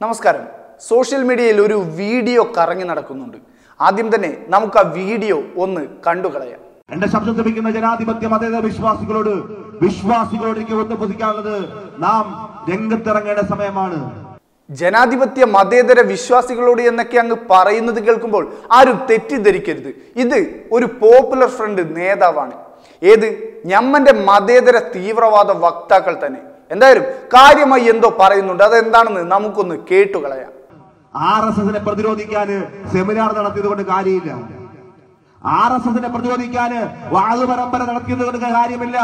നമസ്കാരം സോഷ്യൽ മീഡിയയിൽ ഒരു വീഡിയോ കറങ്ങി നടക്കുന്നുണ്ട് ആദ്യം തന്നെ നമുക്ക് ആ വീഡിയോ ഒന്ന് കണ്ടുകളയാം എന്റെ ശബ്ദം ശ്രമിക്കുന്ന ജനാധിപത്യ മതേതര വിശ്വാസികളോട് വിശ്വാസികളോട് എനിക്ക് ഒത്തുപതിക്കാനുള്ളത് നാം രംഗത്തിറങ്ങേണ്ട സമയമാണ് ജനാധിപത്യ മതേതര വിശ്വാസികളോട് എന്നൊക്കെ അങ്ങ് പറയുന്നത് കേൾക്കുമ്പോൾ ആരും തെറ്റിദ്ധരിക്കരുത് ഇത് ഒരു പോപ്പുലർ ഫ്രണ്ട് നേതാവാണ് ഏത് ഞമ്മന്റെ മതേതര തീവ്രവാദ വക്താക്കൾ തന്നെ എന്തായാലും കാര്യമായി എന്തോ പറയുന്നുണ്ട് അതെന്താണെന്ന് നമുക്കൊന്ന് കേട്ടുകളയാം ആർ എസ് എസിനെ പ്രതിരോധിക്കാന് സെമിനാർ നടത്തിയത് കൊണ്ട് കാര്യമില്ല ആർ എസ് എസിനെ പ്രതിരോധിക്കാന് വാഴ് പരമ്പര നടത്തിയത് കൊണ്ട് കാര്യമില്ല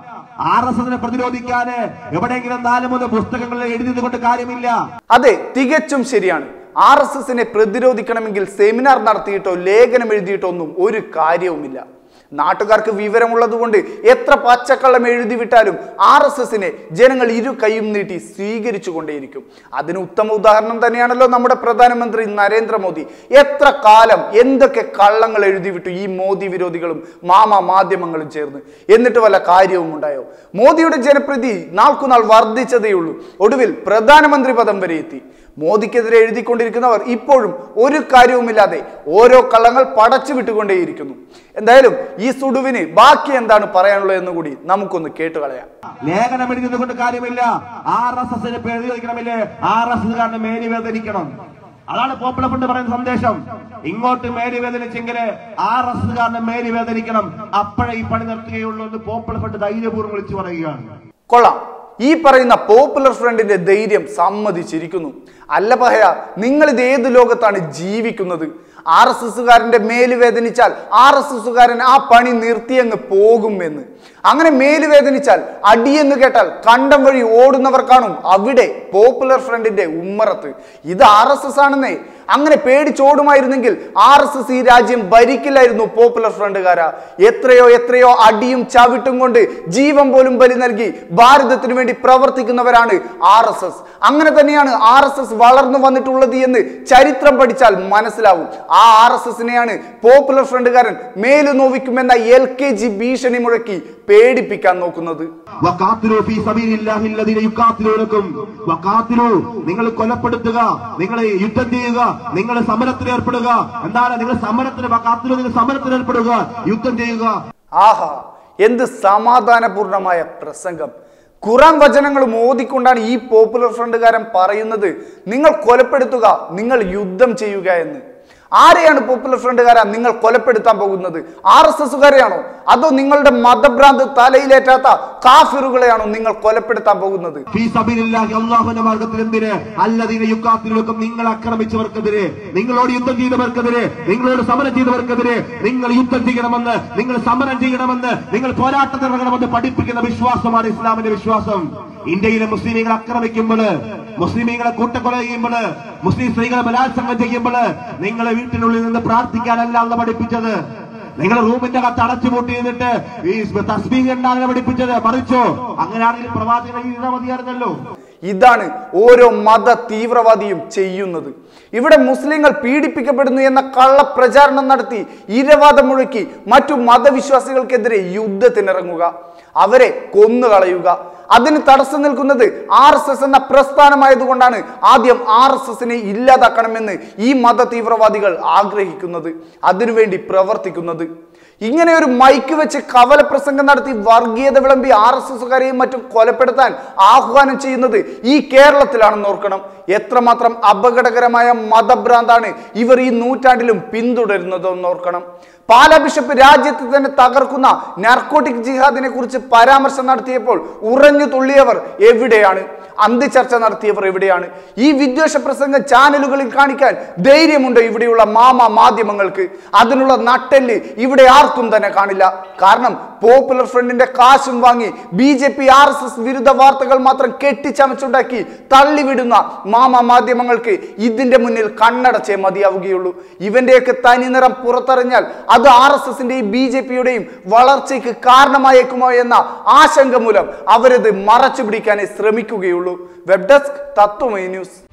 ആർ എസ് എസിനെ പ്രതിരോധിക്കാന് എവിടെയെങ്കിലും നാല് മൂന്ന് പുസ്തകങ്ങളിൽ എഴുതിയത് കൊണ്ട് കാര്യമില്ല അതെ തികച്ചും ശരിയാണ് ആർ എസ് എസിനെ പ്രതിരോധിക്കണമെങ്കിൽ സെമിനാർ നടത്തിയിട്ടോ ലേഖനം എഴുതിയിട്ടോ ഒന്നും ഒരു കാര്യവുമില്ല നാട്ടുകാർക്ക് വിവരമുള്ളത് കൊണ്ട് എത്ര പച്ചക്കള്ളം എഴുതി വിട്ടാലും ആർ എസ് എസിനെ ജനങ്ങൾ ഇരു കൈയും നീട്ടി സ്വീകരിച്ചു കൊണ്ടേയിരിക്കും അതിന് ഉത്തമ ഉദാഹരണം തന്നെയാണല്ലോ നമ്മുടെ പ്രധാനമന്ത്രി നരേന്ദ്രമോദി എത്ര കാലം എന്തൊക്കെ കള്ളങ്ങൾ എഴുതി വിട്ടു ഈ മോദി വിരോധികളും മാമ മാധ്യമങ്ങളും ചേർന്ന് എന്നിട്ട് വല്ല കാര്യവും ഉണ്ടായോ മോദിയുടെ ജനപ്രീതി നാൾക്കുനാൾ വർദ്ധിച്ചതേയുള്ളൂ ഒടുവിൽ പ്രധാനമന്ത്രി പദം വരെ എത്തി മോദിക്കെതിരെ എഴുതിക്കൊണ്ടിരിക്കുന്നവർ ഇപ്പോഴും ഒരു കാര്യവുമില്ലാതെ ഓരോ കള്ളങ്ങൾ പടച്ചു വിട്ടുകൊണ്ടേയിരിക്കുന്നു എന്തായാലും ഈ സുടുവിന് ബാക്കി എന്താണ് പറയാനുള്ളത് എന്ന് കൂടി നമുക്കൊന്ന് കേട്ടുകളയാം ലേഖനം എഴുതിയത് കൊണ്ട് കാര്യമില്ല ആർ എസ് എസിനെ പ്രതിരോധിക്കണമില്ലേ ആർ എസ് എസുകാരനെ മേരി വേദനിക്കണം അതാണ് പോപ്പുലർ ഫണ്ട് പറയുന്ന സന്ദേശം ഇങ്ങോട്ട് മേരി വേദനിച്ചെങ്കിൽ ആർ എസ് എസുകാരനെ മേരി വേദനിക്കണം അപ്പോഴേ ഈ പണി നിർത്തുകയുള്ളൂ എന്ന് പോപ്പുലർ ഫണ്ട് ധൈര്യപൂർവ്വം വിളിച്ചു പറയുകയാണ് കൊള്ളാം ഈ പറയുന്ന പോപ്പുലർ ഫ്രണ്ടിന്റെ ധൈര്യം സമ്മതിച്ചിരിക്കുന്നു അല്ല പഹയ നിങ്ങൾ ഇത് ഏത് ലോകത്താണ് ജീവിക്കുന്നത് ആർ എസ് എസുകാരന്റെ മേല് വേദനിച്ചാൽ ആർ എസ് എസുകാരൻ ആ പണി നിർത്തിയങ്ങ് പോകും എന്ന് അങ്ങനെ മേല് വേദനിച്ചാൽ അടിയെന്ന് കേട്ടാൽ കണ്ടം വഴി ഓടുന്നവർ കാണും അവിടെ പോപ്പുലർ ഫ്രണ്ടിന്റെ ഉമ്മറത്ത് ഇത് ആർ എസ് എസ് ആണെന്നേ അങ്ങനെ പേടിച്ചോടുമായിരുന്നെങ്കിൽ ആർ എസ് എസ് ഈ രാജ്യം ഭരിക്കില്ലായിരുന്നു പോപ്പുലർ ഫ്രണ്ടുകാരാ എത്രയോ എത്രയോ അടിയും ചവിട്ടും കൊണ്ട് ജീവൻ പോലും ബലി നൽകി ഭാരതത്തിന് വേണ്ടി പ്രവർത്തിക്കുന്നവരാണ് ആർ എസ് എസ് അങ്ങനെ തന്നെയാണ് ആർ എസ് എസ് വളർന്നു വന്നിട്ടുള്ളത് എന്ന് ചരിത്രം പഠിച്ചാൽ മനസ്സിലാവും ആ ആർ എസ് എസിനെയാണ് പോപ്പുലർ ഫ്രണ്ടുകാരൻ മേലു നോവിക്കുമെന്ന എൽ കെ ജി ഭീഷണി മുഴക്കി പേടിപ്പിക്കാൻ നോക്കുന്നത് വഖാത്തിലു ഫീ സബീലില്ലാഹി അല്ലദീന യുഖാത്തിലൂനക്കും വഖാത്തിലു നിങ്ങൾ കൊലപ്പെടുത്തുക നിങ്ങൾ യുദ്ധം ചെയ്യുക നിങ്ങൾ സമരത്തിൽ ഏർപ്പെടുക എന്താണ് നിങ്ങൾ സമരത്തിന് വഖാത്തിലു നിങ്ങൾ സമരത്തിൽ ഏർപ്പെടുക യുദ്ധം ചെയ്യുക ആഹാ എന്ത് സമാധാനപൂർണമായ പ്രസംഗം ഖുറാൻ വചനങ്ങൾ ഓതിക്കൊണ്ടാണ് ഈ പോപ്പുലർ ഫ്രണ്ടുകാരൻ പറയുന്നത് നിങ്ങൾ കൊലപ്പെടുത്തുക നിങ്ങൾ യുദ്ധം ചെയ്യുക എന്ന് ആരെയാണ് പോപ്പുലർ ഫ്രണ്ടുകാരാ നിങ്ങൾ കൊലപ്പെടുത്താൻ പോകുന്നത് ആർ എസ് എസുകാരെയാണോ അതോ നിങ്ങളുടെ മതഭ്രാന്ത് തലയിലേറ്റാത്ത കാഫിറുകളെയാണോ നിങ്ങൾ കൊലപ്പെടുത്താൻ പോകുന്നത് ഫീ സബീലില്ലാഹി അല്ലാഹുവിന്റെ മാർഗത്തിൽ എന്തിന് അല്ലദീന യുഖാത്തിലൂനക്കും നിങ്ങൾ ആക്രമിച്ചവർക്കെതിരെ നിങ്ങളോട് യുദ്ധം ചെയ്തവർക്കെതിരെ നിങ്ങളോട് സമരം ചെയ്തവർക്കെതിരെ നിങ്ങൾ യുദ്ധം ചെയ്യണമെന്ന് നിങ്ങൾ സമരം ചെയ്യണമെന്ന് നിങ്ങൾ പോരാട്ടത്തിൽ ഇറങ്ങണമെന്ന് പഠിപ്പിക്കുന്ന വിശ്വാസമാണ് ഇസ്ലാമിന്റെ വിശ്വാസം ഇന്ത്യയിലെ മുസ്ലിമീങ്ങൾ ആക്രമിക്കുമ്പോൾ മുസ്ലിമീങ്ങളെ കൂട്ടക്കൊല ചെയ്യുമ്പോൾ മുസ്ലിം സ്ത്രീകളെ ബലാത്സംഗം ചെയ്യുമ്പോൾ നിങ്ങളെ വീട്ടിനുള്ളിൽ നിന്ന് പ്രാർത്ഥിക്കാനല്ല അന്ന് പഠിപ്പിച്ചത് നിങ്ങൾ റൂമിന്റെ കത്ത് അടച്ചുപൂട്ടി നിന്നിട്ട് ഈ തസ്ബീഹ് ഉണ്ടാകാൻ പഠിപ്പിച്ചത് മറിച്ചോ അങ്ങനെയാണെങ്കിൽ പ്രവാചകനെ ചെയ്താൽ മതിയായിരുന്നല്ലോ ഇതാണ് ഓരോ മത തീവ്രവാദിയും ചെയ്യുന്നത് ഇവിടെ മുസ്ലിങ്ങൾ പീഡിപ്പിക്കപ്പെടുന്നു എന്ന കള്ളപ്രചാരണം നടത്തി ഇരവാദം മുഴക്കി മറ്റു മതവിശ്വാസികൾക്കെതിരെ യുദ്ധത്തിനിറങ്ങുക അവരെ കൊന്നുകളയുക അതിന് തടസ്സം നിൽക്കുന്നത് ആർ എസ് എസ് എന്ന പ്രസ്ഥാനമായതുകൊണ്ടാണ് ആദ്യം ആർ എസ് എസിനെ ഇല്ലാതാക്കണമെന്ന് ഈ മത തീവ്രവാദികൾ ആഗ്രഹിക്കുന്നത് അതിനുവേണ്ടി പ്രവർത്തിക്കുന്നത് ഇങ്ങനെ ഒരു മൈക്ക് വെച്ച് കവല പ്രസംഗം നടത്തി വർഗീയത വിളമ്പി ആർ എസ് എസുകാരെയും മറ്റും കൊലപ്പെടുത്താൻ ആഹ്വാനം ചെയ്യുന്നത് ഈ കേരളത്തിലാണെന്ന് ഓർക്കണം എത്രമാത്രം അപകടകരമായ മതഭ്രാന്താണ് ഇവർ ഈ നൂറ്റാണ്ടിലും പിന്തുടരുന്നതെന്ന് ഓർക്കണം പാലാ ബിഷപ്പ് രാജ്യത്തെ തന്നെ തകർക്കുന്ന നാർക്കോട്ടിക് ജിഹാദിനെ കുറിച്ച് പരാമർശം നടത്തിയപ്പോൾ ഉറഞ്ഞു തുള്ളിയവർ എവിടെയാണ് അന്തിചർച്ച നടത്തിയവർ എവിടെയാണ് ഈ വിദ്വേഷ പ്രസംഗം ചാനലുകളിൽ കാണിക്കാൻ ധൈര്യമുണ്ട് ഇവിടെയുള്ള മാമ മാധ്യമങ്ങൾക്ക് അതിനുള്ള നട്ടെല്ല് ഇവിടെ ആർക്കും തന്നെ കാണില്ല കാരണം പോപ്പുലർ ഫ്രണ്ടിന്റെ കാശും വാങ്ങി B J P R S S വിരുദ്ധ വാർത്തകൾ മാത്രം കെട്ടിച്ചമച്ചുണ്ടാക്കി തള്ളിവിടുന്ന മാമ മാധ്യമങ്ങൾക്ക് ഇതിന്റെ മുന്നിൽ കണ്ണടച്ചേ മതിയാവുകയുള്ളൂ ഇവന്റെയൊക്കെ തനിനിറം പുറത്തറിഞ്ഞാൽ അത് ആർ എസ് എസിന്റെയും ബി ജെ പിയുടെയും വളർച്ചയ്ക്ക് കാരണമായേക്കുമോ എന്ന ആശങ്ക മൂലം അവരത് മറച്ചു പിടിക്കാനേ ശ്രമിക്കുകയുള്ളൂ വെബ് ഡെസ്ക് തത്വമൈ ന്യൂസ്